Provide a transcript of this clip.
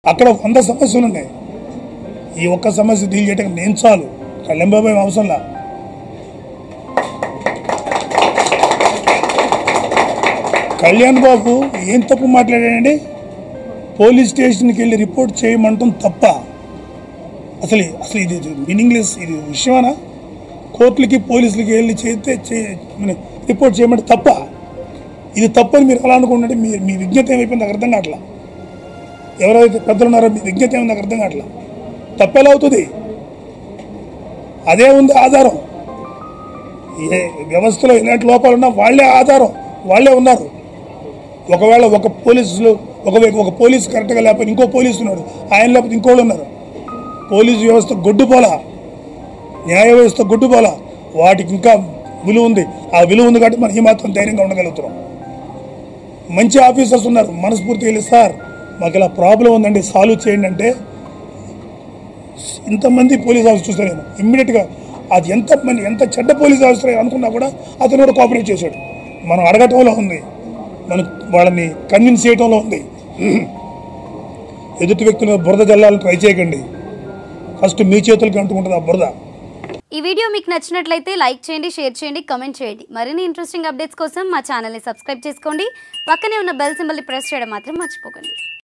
అక్కడ వంద సమస్యలు ఉన్నాయి ఈ ఒక్క సమస్య డీల్ చేయడానికి నేను చాలు కళ్యాణ్ బాబు ఏం అవసరంలా కళ్యాణ్ బాబు ఏం తప్పు మాట్లాడాడండి పోలీస్ స్టేషన్కి వెళ్ళి రిపోర్ట్ చేయమంటాం తప్ప అసలు అసలు ఇది మీనింగ్లెస్ ఇది విషయమా కోర్టులకి పోలీసులకి వెళ్ళి చేస్తే చే- మన రిపోర్ట్ చేయమంటే తప్ప ఇది తప్పని మీరు ఎలా అనుకుంటే మీ మీ విజ్ఞత ఏమైపోయింది నాకు అర్థం కావట్లా ఎవరైతే పెద్దలు ఉన్నారో మీ విజ్ఞత ఏమైంది నాకు అర్థం కావట్లా తప్పెలా అవుతుంది అదే ఉంది ఆధారం ఏ వ్యవస్థలో ఎలాంటి లోపాలు ఉన్నా వాళ్ళే ఆధారం వాళ్ళే ఉన్నారు ఒకవేళ ఒక పోలీసులు ఒక వ్యక్తి- ఒక పోలీసు కరెక్ట్గా లేకపోతే ఇంకో పోలీసు ఉన్నాడు ఆయన లేకపోతే ఇంకోళ్ళు ఉన్నారు పోలీసు వ్యవస్థ గొడ్డుపోలా న్యాయ వ్యవస్థ గొడ్డుపోలా వాటికి ఇంకా విలువ ఉంది ఆ విలువ ఉంది కాబట్టి మనం ఈ మాత్రం ధైర్యంగా ఉండగలుగుతున్నాం మంచి ఆఫీసర్స్ ఉన్నారు మనస్ఫూర్తిగా వెళ్ళి సార్ మాకు ఇలా ప్రాబ్లం ఉందండి సాల్వ్ చేయండి అంటే ఇంతమంది పోలీస్ ఆఫీసర్ చూస్తాను నేను ఇమ్మీడియట్గా అది ఎంత మంది ఎంత చెడ్డ పోలీస్ ఆఫీసర్ అనుకున్నా కూడా అతను కూడా కోఆపరేట్ చేశాడు మనం అడగటంలో ఉంది మనం వాళ్ళని కన్విన్స్ చేయటంలో ఉంది ఎదుటి వ్యక్తుల బురద జల్లాలని ట్రై చేయకండి ఫస్ట్ మీ చేతులకి అంటుకుంటుంది ఆ బురద ఈ వీడియో మీకు నచ్చినట్లయితే లైక్ చేయండి షేర్ చేయండి కమెంట్ చేయండి మరిన్ని ఇంట్రెస్టింగ్ అప్డేట్స్ కోసం మా ఛానల్ని సబ్స్క్రైబ్ చేసుకోండి పక్కనే ఉన్న బెల్ సింబల్ని ప్రెస్ చేయడం మాత్రం మర్చిపోకండి